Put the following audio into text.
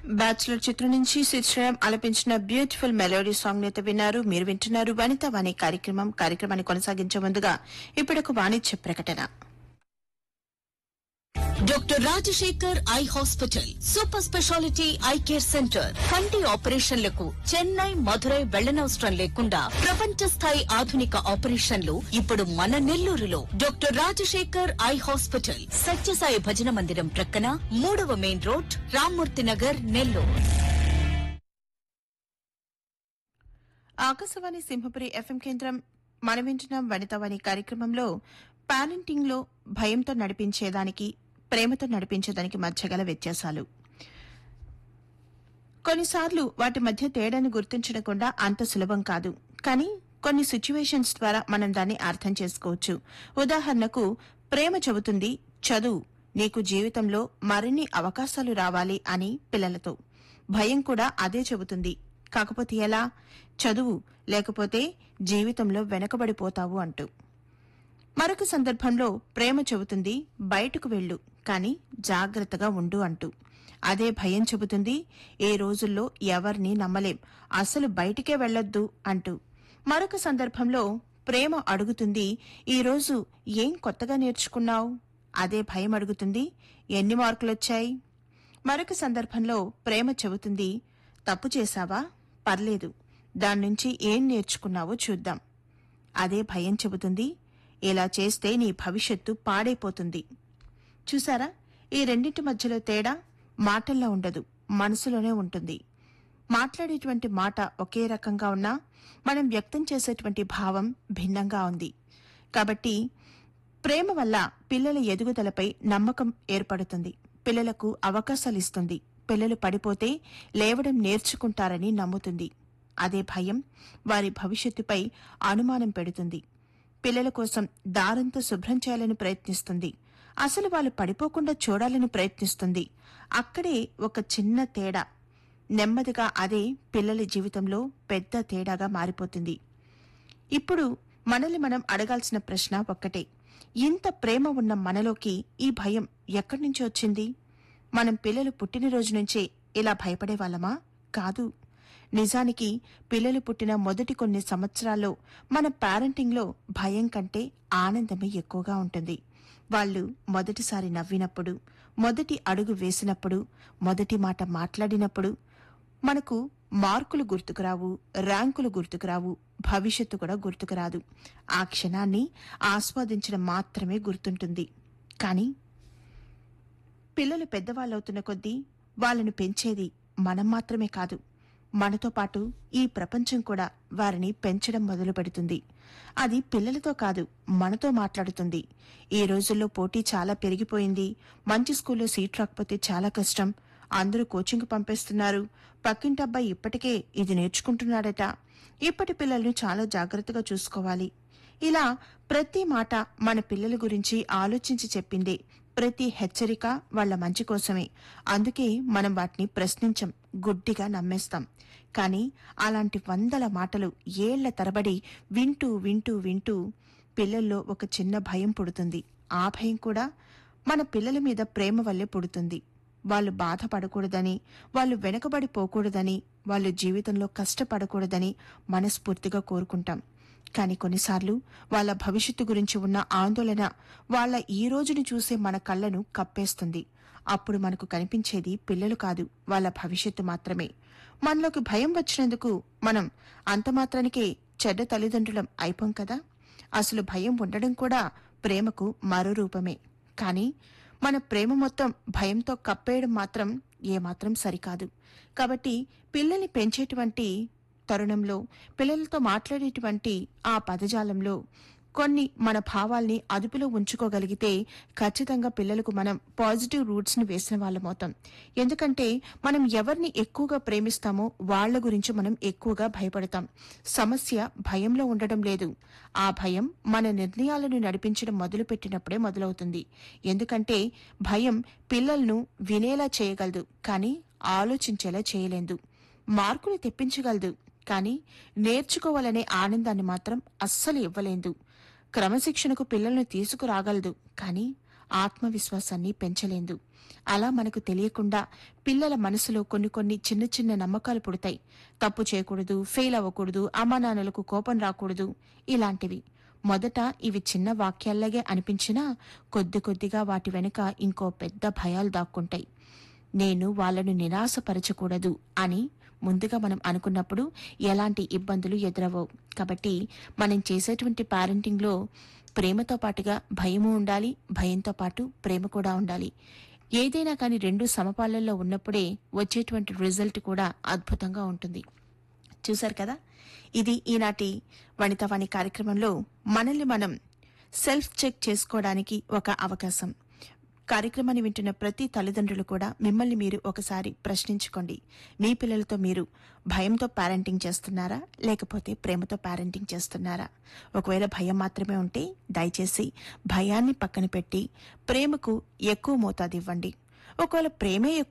bachelor చిత్రం నుంచి శ్రీశ్రయం ఆలపించిన బ్యూటిఫుల్ మెలోడీ సాంగ్ నేత విన్నారు మీరు వింటున్నారు వనిత వాణి కార్యక్రమం కార్యక్రమాన్ని కొనసాగించే ముందుగా ఇప్పుడొక వాణిజ్య ప్రకటన doctor Rajasekhar eye hospital super speciality eye care centre కంటి ఆపరేషన్లకు చెన్నై మధురై వెళ్లనవసరం లేకుండా ప్రపంచ స్థాయి ఆధునిక ఆపరేషన్లు ఇప్పుడు మన నెల్లూరులో doctor Rajasekhar eye hospital Satyasai భజన మందిరం ప్రక్కన మూడవ main road Rammurthy Nagar Nellore Akashvani Simhapuri FM కేంద్రం మనం వింటున్నాం వనితవాణి కార్యక్రమంలో పారెంటింగ్ లో భయంతో నడిపించేదానికి ప్రేమతో నడిపించేదానికి మధ్య గల వ్యత్యాసాలు కొన్నిసార్లు వాటి మధ్య తేడాను గుర్తించడం కూడా అంత సులభం కాదు కానీ కొన్ని సిచ్యువేషన్స్ ద్వారా మనం దాన్ని అర్థం చేసుకోవచ్చు ఉదాహరణకు ప్రేమ చెబుతుంది చదువు నీకు జీవితంలో మరిన్ని అవకాశాలు రావాలి అని పిల్లలతో భయం కూడా అదే చెబుతుంది కాకపోతే ఎలా చదువు లేకపోతే జీవితంలో వెనకబడిపోతావు అంటూ మరొక సందర్భంలో ప్రేమ చెబుతుంది బయటకు వెళ్ళు కాని జాగ్రత్తగా ఉండు అంటూ అదే భయం చెబుతుంది ఏ రోజుల్లో ఎవరిని నమ్మలేం అసలు బయటికే వెళ్లొద్దు అంటూ మరొక సందర్భంలో ప్రేమ అడుగుతుంది ఈ రోజు ఏం కొత్తగా నేర్చుకున్నావు అదే భయం అడుగుతుంది ఎన్ని మార్కులొచ్చాయి మరొక సందర్భంలో ప్రేమ చెబుతుంది తప్పు చేశావా పర్లేదు దాన్నుంచి ఏం నేర్చుకున్నావో చూద్దాం అదే భయం చెబుతుంది ఇలా చేస్తే నీ భవిష్యత్తు పాడైపోతుంది చూసారా ఈ రెండింటి మధ్యలో తేడా మాటల్లో ఉండదు మనసులోనే ఉంటుంది మాట్లాడేటువంటి మాట ఒకే రకంగా ఉన్నా మనం వ్యక్తం చేసేటువంటి భావం భిన్నంగా ఉంది కాబట్టి ప్రేమ వల్ల పిల్లల ఎదుగుదలపై నమ్మకం ఏర్పడుతుంది పిల్లలకు అవకాశాలు ఇస్తుంది పిల్లలు పడిపోతే లేవడం నేర్చుకుంటారని నమ్ముతుంది అదే భయం వారి భవిష్యత్తుపై అనుమానం పెడుతుంది పిల్లల కోసం దారంతో శుభ్రం చేయాలని ప్రయత్నిస్తుంది అసలు వాళ్ళు పడిపోకుండా చూడాలని ప్రయత్నిస్తుంది అక్కడే ఒక చిన్న తేడా నెమ్మదిగా అదే పిల్లల జీవితంలో పెద్ద తేడాగా మారిపోతుంది ఇప్పుడు మనల్ని మనం అడగాల్సిన ప్రశ్న ఒక్కటే ఇంత ప్రేమ ఉన్న మనలోకి ఈ భయం ఎక్కడి నుంచి వచ్చింది మనం పిల్లలు పుట్టినరోజు నుంచే ఇలా భయపడేవాళ్ళమా కాదు నిజానికి పిల్లలు పుట్టిన మొదటి కొన్ని సంవత్సరాల్లో మన పేరెంటింగ్లో భయం కంటే ఆనందమే ఎక్కువగా ఉంటుంది వాళ్ళు మొదటిసారి నవ్వినప్పుడు మొదటి అడుగు వేసినప్పుడు మొదటి మాట మాట్లాడినప్పుడు మనకు మార్కులు గుర్తుకురావు ర్యాంకులు గుర్తుకురావు భవిష్యత్తు కూడా గుర్తుకురాదు ఆ క్షణాన్ని ఆస్వాదించడం మాత్రమే గుర్తుంటుంది కానీ పిల్లలు పెద్దవాళ్ళవుతున్న కొద్దీ వాళ్ళను పెంచేది మనం మాత్రమే కాదు మనతో పాటు ఈ ప్రపంచం కూడా వారిని పెంచడం మొదలు పెడుతుంది అది పిల్లలతో కాదు మనతో మాట్లాడుతుంది ఈ రోజుల్లో పోటీ చాలా పెరిగిపోయింది మంచి స్కూల్లో సీట్ రాకపోతే చాలా కష్టం అందరూ కోచింగ్ పంపిస్తున్నారు పక్కింటి అబ్బాయి ఇప్పటికే ఇది నేర్చుకుంటున్నాడట ఇప్పటి పిల్లల్ని చాలా జాగ్రత్తగా చూసుకోవాలి ఇలా ప్రతి మాట మన పిల్లల గురించి ఆలోచించి చెప్పిందే ప్రతి హెచ్చరిక వాళ్ళ మంచి కోసమే అందుకే మనం వాటిని ప్రశ్నించం గుడ్డిగా నమ్మేస్తాం కానీ అలాంటి వందల మాటలు ఏళ్ల తరబడి వింటూ వింటూ వింటూ పిల్లల్లో ఒక చిన్న భయం పుడుతుంది ఆ భయం కూడా మన పిల్లల మీద ప్రేమ వల్లే పుడుతుంది వాళ్ళు బాధపడకూడదని వాళ్ళు వెనకబడిపోకూడదని వాళ్ళు జీవితంలో కష్టపడకూడదని మనస్ఫూర్తిగా కోరుకుంటాం కానీ కొన్నిసార్లు వాళ్ళ భవిష్యత్తు గురించి ఉన్న ఆందోళన వాళ్ళ ఈ రోజుని చూసే మన కళ్ళను కప్పేస్తుంది అప్పుడు మనకు కనిపించేది పిల్లలు కాదు వాళ్ళ భవిష్యత్తు మాత్రమే మనలోకి భయం వచ్చినందుకు మనం అంతమాత్రానికే చెడ్డ తల్లిదండ్రులం అయిపోం కదా అసలు భయం ఉండడం కూడా ప్రేమకు మరో రూపమే కానీ మన ప్రేమ మొత్తం భయంతో కప్పేయడం మాత్రం ఏమాత్రం సరికాదు కాబట్టి పిల్లల్ని పెంచేటువంటి తరుణంలో పిల్లలతో మాట్లాడేటువంటి ఆ పదజాలంలో కొన్ని మన భావాల్ని అదుపులో ఉంచుకోగలిగితే ఖచ్చితంగా పిల్లలకు మనం పాజిటివ్ రూట్స్ ని వేసిన వాళ్ళమవుతాం ఎందుకంటే మనం ఎవరిని ఎక్కువగా ప్రేమిస్తామో వాళ్ళ గురించి మనం ఎక్కువగా భయపడతాం సమస్య భయంలో ఉండడం లేదు ఆ భయం మన నిర్ణయాలను నడిపించడం మొదలుపెట్టినప్పుడే మొదలవుతుంది ఎందుకంటే భయం పిల్లలను వినేలా చేయగలదు కానీ ఆలోచించేలా చేయలేదు మార్కులు తెప్పించగలదు కానీ నేర్చుకోవాలనే ఆనందాన్ని మాత్రం అస్సలు ఇవ్వలేదు క్రమశిక్షణకు పిల్లల్ని తీసుకురాగలదు కానీ ఆత్మవిశ్వాసాన్ని పెంచలేదు అలా మనకు తెలియకుండా పిల్లల మనసులో కొన్ని కొన్ని చిన్న చిన్న నమ్మకాలు పుడతాయి తప్పు చేయకూడదు ఫెయిల్ అవ్వకూడదు అమ్మానాన్నలకు కోపం రాకూడదు ఇలాంటివి మొదట ఇవి చిన్న వాక్యాల్లాగే అనిపించినా కొద్ది కొద్దిగా వాటి వెనుక ఇంకో పెద్ద భయాలు దాక్కుంటాయి నేను వాళ్ళను నిరాశపరచకూడదు అని ముందుగా మనం అనుకున్నప్పుడు ఎలాంటి ఇబ్బందులు ఎదురవవు కాబట్టి మనం చేసేటువంటి పారెంటింగ్లో ప్రేమతో పాటుగా భయము ఉండాలి భయంతో పాటు ప్రేమ కూడా ఉండాలి ఏదైనా కానీ రెండు సమపాలల్లో ఉన్నప్పుడే వచ్చేటువంటి రిజల్ట్ కూడా అద్భుతంగా ఉంటుంది చూశారు కదా ఇది ఈనాటి వనితవాణి కార్యక్రమంలో మనల్ని మనం సెల్ఫ్ చెక్ చేసుకోవడానికి ఒక అవకాశం కార్యక్రమాన్ని వింటున్న ప్రతి తల్లిదండ్రులు కూడా మిమ్మల్ని మీరు ఒకసారి ప్రశ్నించుకోండి మీ పిల్లలతో మీరు భయంతో పేరెంటింగ్ చేస్తున్నారా లేకపోతే ప్రేమతో పేరెంటింగ్ చేస్తున్నారా ఒకవేళ భయం మాత్రమే ఉంటే దయచేసి భయాన్ని పక్కన పెట్టి ప్రేమకు ఎక్కువ మోతాదు ఇవ్వండి ఒకవేళ ప్రేమే ఎక్కువ